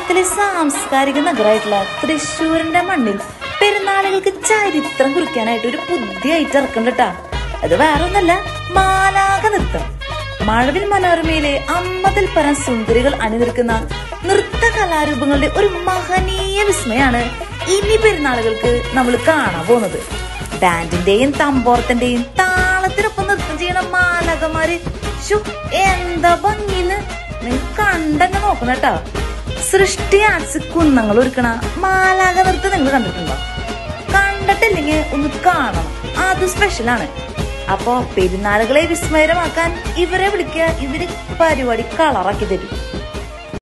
കേരളത്തിലെ സാംസ്കാരിക നഗരമായിട്ടുള്ള തൃശ്ശൂരിന്റെ മണ്ണിൽ പെരുന്നാളുകൾക്ക് ചരിത്രം കുറിക്കാനായിട്ട് ഒരു പുതിയ ഐറ്റം ഇറക്കണ്ടട്ടാ അത് വേറെ ഒന്നല്ല മാലാക നൃത്തം മഴവിൽ മനോരമയിലെ അമ്പതിൽ പരം സുന്ദരികൾ അണിനിർക്കുന്ന നൃത്ത കലാരൂപങ്ങളുടെ ഒരു മഹനീയ വിസ്മയാണ് ഇനി പെരുന്നാളുകൾക്ക് നമ്മൾ കാണാൻ പോകുന്നത് ബാൻഡിന്റെയും തമ്പോർത്തിന്റെയും താളത്തിനൊപ്പം നൃത്തം ചെയ്യണ മാലകമാര് ശോ, എന്താ ഭംഗിന്ന് നിങ്ങൾ കണ്ടെന്നെ നോക്കണം കേട്ടോ സൃഷ്ടി ആർട്സ് കുന്നങ്ങൾ ഒരുക്കണ മാലാക നൃത്തം നിങ്ങൾ കണ്ടിട്ടുണ്ടോ കണ്ടിട്ടില്ലെങ്കിൽ ഒന്ന് കാണണം അത് സ്പെഷ്യലാണ് അപ്പോ പെരുന്നാളുകളെ വിസ്മയമാക്കാൻ ഇവരെ വിളിക്കുക ഇവര് പരിപാടി കളറാക്കി തരും